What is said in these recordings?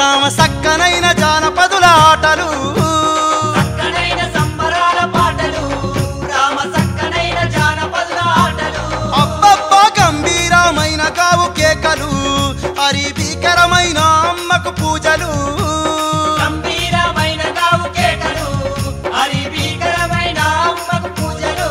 రామ సక్కనైన జానపదుల ఆటలు చక్కనైన సంబరాల పాటలు రామ చక్కనైన జానపదుల ఆటలు అబ్బబ్బా గంభీరమైన కావు కేకలు హరి భీకరమైన అమ్మకు పూజలు గంభీరమైన గావు కేకలు హరి భీకరమైన అమ్మకు పూజలు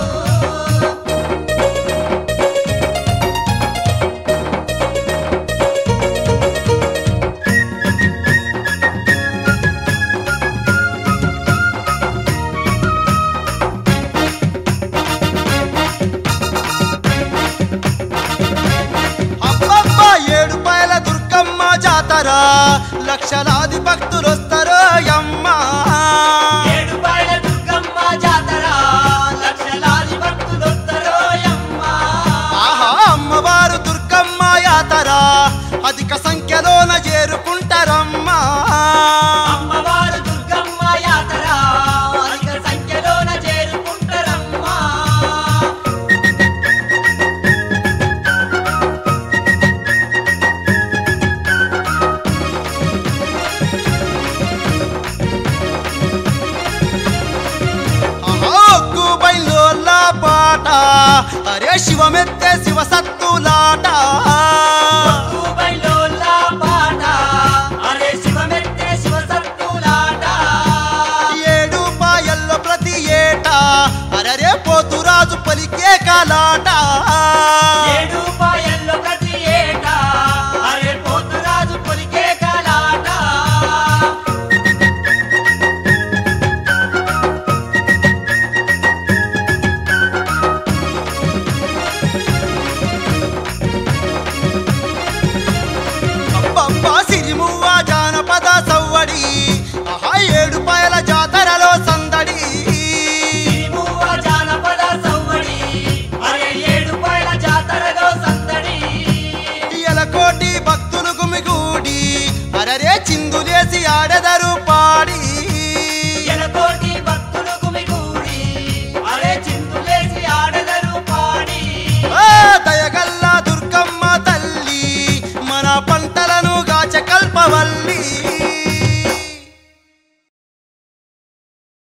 అబ్బబ్బా ఏడు పాయల దుర్గమ్మ జాతర లక్షలాది భక్తులు వస్తారు అమ్మ ఏడుపాయల దుర్గమ్మ జాతర లక్షలాది భక్తులొత్తరోయమ్మ ఆహా అమ్మవారు దుర్గమ్మ యాతర అధిక సంఖ్యలోన చేరుకుంటారమ్మా అమ్మవారు దుర్గమ్మ యాతర అధిక సంఖ్యలోన చేరుకుంటారమ్మా ఆహా ఒగ్గు బయలుల పాట అరే శివమెత్తే శివ సత్తులాట బైలోల్లా పాట అరే శివమెత్తే శివ సత్తులాట ఏడు పాయల్లో ప్రతి ఏటా అరరే పోతురాజు పలికే కాలాట ఏడు పాయల్లో ప్రతి ఏటా అరే పోతురాజు పొలికే కలాట అబ్బబ్బా సిరిమువ్వ జానపద సవ్వడి ఆహా ఏడు పాయల జాతరలో సందడి తిరుమువ్వ జానపద సవ్వడి అరే ఏడు పాయల జాతరలో సందడి ఎలకోటి భక్తులు గుమిగూడి అరరే చిందులేసి ఆడెదరు